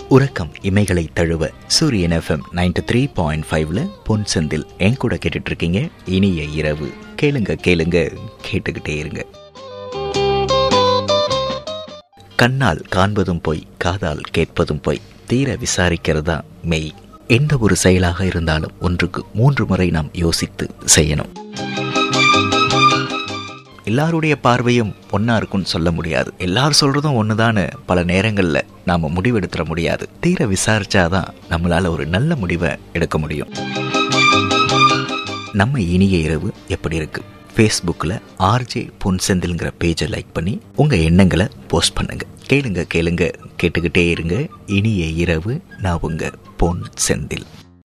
உறக்கம் இமைகளை தழுவ சூரியன் எஃப்எம் நைன்டி த்ரீ பாயிண்ட் ஃபைவ்ல பொன் செந்தில் என் கூட கேட்டுட்டு இருக்கீங்க இனிய இரவு கேளுங்க கேளுங்க கேட்டுக்கிட்டே இருங்க கண்ணால் காண்பதும் பொய் காதால் கேட்பதும் பொய் தீர விசாரிக்கிறதா மெய் எந்த ஒரு செயலாக இருந்தாலும் ஒன்றுக்கு மூன்று முறை நாம் யோசித்து செய்யணும் எல்லாருடைய பார்வையும் ஒன்றா இருக்கும்னு சொல்ல முடியாது எல்லாரும் சொல்கிறதும் ஒன்று பல நேரங்களில் நாம் முடிவெடுத்துட முடியாது தீர விசாரிச்சாதான் நம்மளால் ஒரு நல்ல முடிவை எடுக்க முடியும் நம்ம இனிய இரவு எப்படி இருக்கு ஃபேஸ்புக்கில் ஆர்ஜே பொன் செந்தில்ங்கிற பேஜை லைக் பண்ணி உங்கள் எண்ணங்களை போஸ்ட் பண்ணுங்க கேளுங்க கேளுங்க கேட்டுக்கிட்டே இருங்க இனிய இரவு நான் உங்கள் பொன் செந்தில்